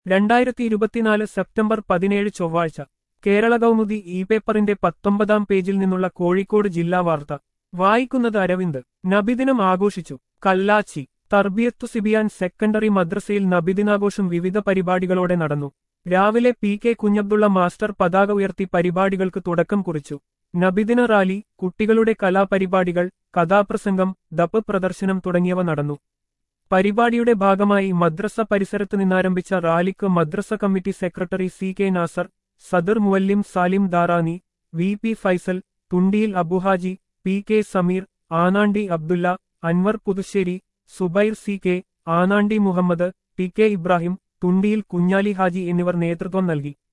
രണ്ടായിരത്തി ഇരുപത്തിനാല് സെപ്റ്റംബർ പതിനേഴ് ചൊവ്വാഴ്ച കേരള കൗമുദി ഇ പേപ്പറിന്റെ പത്തൊമ്പതാം പേജിൽ നിന്നുള്ള കോഴിക്കോട് ജില്ലാ വാർത്ത വായിക്കുന്നത് അരവിന്ദ് നബിദിനം ആഘോഷിച്ചു കല്ലാച്ചി തർബിയത്തു സിബിയാൻ സെക്കൻഡറി മദ്രസയിൽ നബിദിനാഘോഷം വിവിധ പരിപാടികളോടെ നടന്നു രാവിലെ പി കെ കുഞ്ഞബ്ദുള്ള മാസ്റ്റർ പതാക ഉയർത്തി പരിപാടികൾക്ക് തുടക്കം കുറിച്ചു നബിദിന റാലി കുട്ടികളുടെ കലാപരിപാടികൾ കഥാപ്രസംഗം ദപ്പ് പ്രദർശനം തുടങ്ങിയവ നടന്നു പരിപാടിയുടെ ഭാഗമായി മദ്രസ പരിസരത്ത് നിന്നാരംഭിച്ച റാലിക്ക് മദ്രസ committee secretary C K Nasar സദർ മുവല്ലിം Salim Darani V P Faisal Thundiyil Abuhaji P K Sameer Anandi Abdulla Anwar Puthussery Zubair C K Anandi Muhammad T K Ibrahim Thundiyil Kunhali Haji എന്നിവർ നേതൃത്വം നൽകി